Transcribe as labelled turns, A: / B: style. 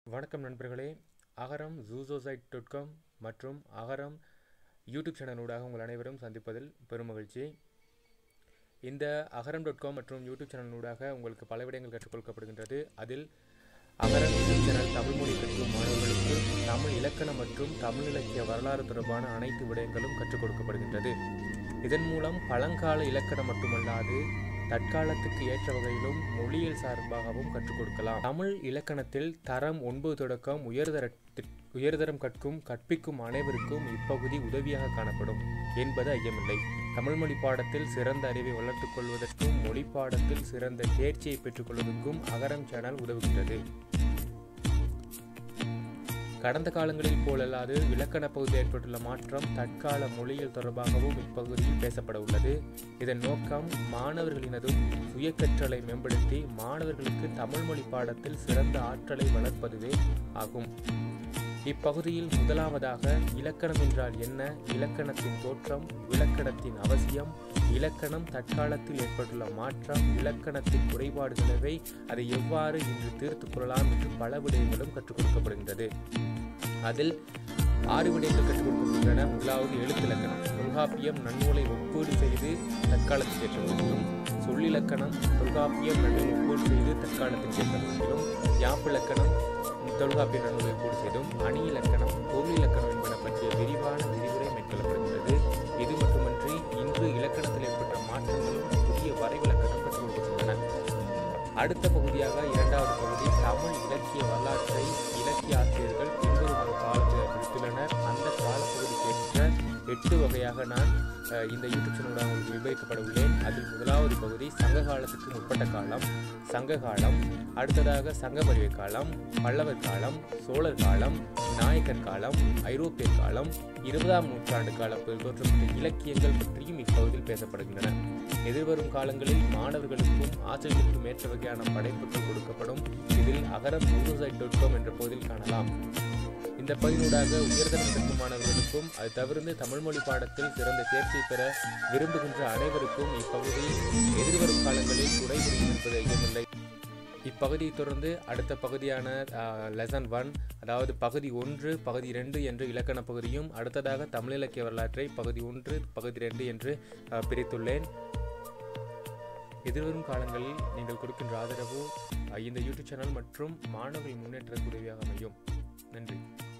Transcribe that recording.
A: வணக்கம் நண்பர்களே அகரம் ஜூசோசைட் dot com மற்றும் அகரம் யூடியூப் சேனலூடாக உங்கள் அனைவரும் சந்திப்பதில் பெரும் மகிழ்ச்சி இந்த அகரம் டாட் காம் மற்றும் யூடியூப் சேனலூடாக உங்களுக்கு பல விடயங்கள் கற்றுக் கொடுக்கப்படுகின்றது அதில் அகரம் யூடியூப் சேனல் தமிழ் மொழி கற்கும் மாணவர்களுக்கு தமிழ் இலக்கணம் மற்றும் தமிழ் இலக்கிய வரலாறு தொடர்பான அனைத்து விடயங்களும் கற்றுக் கொடுக்கப்படுகின்றது இதன் மூலம் பழங்கால இலக்கணம் மட்டுமல்லாது தற்காலத்துக்கு ஏற்ற வகையிலும் மொழியியல் சார்பாகவும் கற்றுக் கொடுக்கலாம் தமிழ் இலக்கணத்தில் தரம் ஒன்பது தொடக்கம் உயர்தரத்தி உயர்தரம் கற்கும் கற்பிக்கும் அனைவருக்கும் இப்பகுதி உதவியாக காணப்படும் என்பது ஐயமில்லை தமிழ் மொழி பாடத்தில் சிறந்த அறிவை வளர்த்துக் கொள்வதற்கும் மொழி பாடத்தில் சிறந்த தேர்ச்சியை பெற்றுக்கொள்வதற்கும் அகரம் சேனல் உதவுகின்றது கடந்த காலங்களில் போலல்லாது இலக்கண பகுதியில் ஏற்பட்டுள்ள மாற்றம் தற்கால மொழியியல் தொடர்பாகவும் இப்பகுதியில் பேசப்பட உள்ளது இதன் நோக்கம் மாணவர்களினதும் சுய கற்றலை மேம்படுத்தி மாணவர்களுக்கு தமிழ் மொழி பாடத்தில் சிறந்த ஆற்றலை வளர்ப்பதுவே ஆகும் இப்பகுதியில் முதலாவதாக இலக்கணம் என்றால் என்ன இலக்கணத்தின் தோற்றம் இலக்கணத்தின் அவசியம் இலக்கணம் தற்காலத்தில் ஏற்பட்டுள்ள மாற்றம் இலக்கணத்தின் குறைபாடுகளவை அதை எவ்வாறு இன்று தீர்த்து கொள்ளலாம் என்று பல விடயங்களும் கற்றுக் கொடுக்கப்படுகின்றது அதில் ஆறு விடயங்கள் கற்றுக் கொடுக்கப்படுகின்றன முதலாவது எழுத்திலக்கணம் தொல்காப்பியம் நன்னூலை ஒப்பீடு செய்து தற்காலத்தில் ஏற்ற வகையிலும் சொல்லிலக்கணம் தொல்காப்பியம் நன்னூலை ஒப்பீடு செய்து தற்காலத்தில் ஏற்ற வகையிலும் யாப்பிலக்கணம் தொல்காப்பிய நன்னூலை ஒப்பீடு செய்தும் அணி இலக்கணம் பொருள் இலக்கணம் என்பன பற்றிய விரிவான விரிவுரை மேற்கொள்ளப்படுகிறது இது மட்டுமன்றி இன்று இலக்கணத்தில் ஏற்பட்ட மாற்றங்களும் புதிய வரைவிலக்கணம் கற்றுக் கொடுக்கின்றன அடுத்த பகுதியாக இரண்டாவது பகுதி தமிழ் இலக்கிய வரலாற்றை இலக்கிய ஆசிரியர்கள் பின்வரும் காலத்தில் பிடித்துள்ளனர் அந்த காலப்பகுதிக்கேற்ற எட்டு வகையாக நான் இந்த யூடியூப் சேனலுடன் உங்களுக்கு விவரிக்கப்பட உள்ளேன் அதில் முதலாவது பகுதி சங்க காலத்துக்கு முற்பட்ட காலம் சங்க காலம் அடுத்ததாக சங்கமறிவு காலம் பல்லவர் காலம் சோழர் காலம் நாயக்கர் காலம் ஐரோப்பிய காலம் இருபதாம் நூற்றாண்டு காலத்தில் தோற்றப்பட்ட இலக்கியங்கள் பற்றியும் இப்பகுதியில் பேசப்படுகின்றன எதிர்வரும் காலங்களில் மாணவர்களுக்கும் ஆசிரியர்களுக்கும் ஏற்ற வகையான படைப்புகள் கொடுக்கப்படும் இதில் அகரம் சூசைட் டாட் காம் என்ற பகுதியில் காணலாம் இந்த பகுதியூடாக உயர்தரம் கற்கும் மாணவர்களுக்கும் அது தவிர்த்து தமிழ் மொழி பாடத்தில் சிறந்த தேர்ச்சி பெற விரும்புகின்ற அனைவருக்கும் இப்பகுதி எதிர்வரும் காலங்களில் குறைபுரியும் என்பது ஐயமில்லை இப்பகுதியை தொடர்ந்து அடுத்த பகுதியான லெசன் ஒன் அதாவது பகுதி ஒன்று பகுதி ரெண்டு என்று இலக்கண பகுதியும் அடுத்ததாக தமிழ் இலக்கிய வரலாற்றை பகுதி ஒன்று பகுதி ரெண்டு என்று பிரித்துள்ளேன் எதிர்வரும் காலங்களில் நீங்கள் கொடுக்கின்ற ஆதரவு இந்த யூடியூப் சேனல் மற்றும் மாணவர்கள் முன்னேற்றத்துக்கு உதவியாக அமையும் நன்றி